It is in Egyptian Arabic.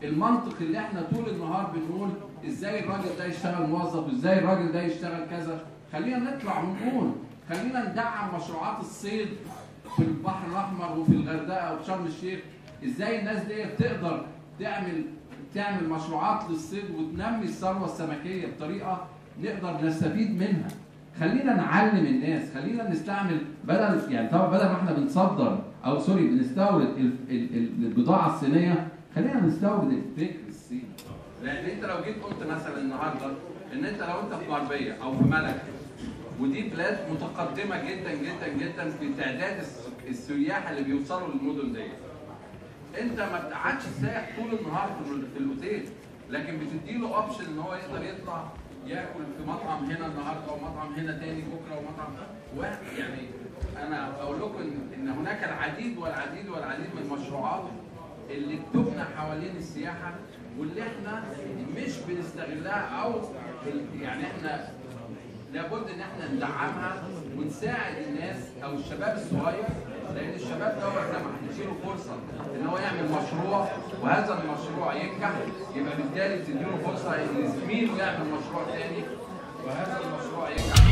المنطق اللي احنا طول النهار بنقول ازاي الراجل ده يشتغل موظف وازاي الراجل ده يشتغل كذا خلينا نطلع ونقول خلينا ندعم مشروعات الصيد في البحر الاحمر وفي الغردقه وفي شرم الشيخ ازاي الناس دي تقدر تعمل تعمل مشروعات للصيد وتنمي الثروه السمكيه بطريقه نقدر نستفيد منها خلينا نعلم الناس خلينا نستعمل بدل يعني طبعا بدل ما احنا بنصدر او سوري بنستورد ال- ال- ال- البضاعه الصينيه خلينا نستورد الفكر الصيني لان انت لو جيت قلت مثلا النهارده ان انت لو انت في غربيه او في ملكه ودي بلاد متقدمه جدا جدا جدا في تعداد الس- السياح اللي بيوصلوا للمدن دي انت ما بتقعدش السائح طول النهار في ال- في الاوتيل لكن بتديله اوبشن ان هو يقدر يطلع ياكل في مطعم هنا النهارده ومطعم هنا تاني بكره ومطعم واحد يعني انا اقول لكم ان ان هناك العديد والعديد والعديد من المشروعات اللي بتبنى حوالين السياحه واللي احنا مش بنستغلها او ال- يعني احنا لابد ان احنا ندعمها ونساعد الناس او الشباب الصغير لان الشباب دوت لما هنديله فرصه ان هو يعمل مشروع وهذا المشروع ينجح يبقى بالتالي تديله فرصه ان زميله يعمل مشروع تاني وهذا المشروع ينجح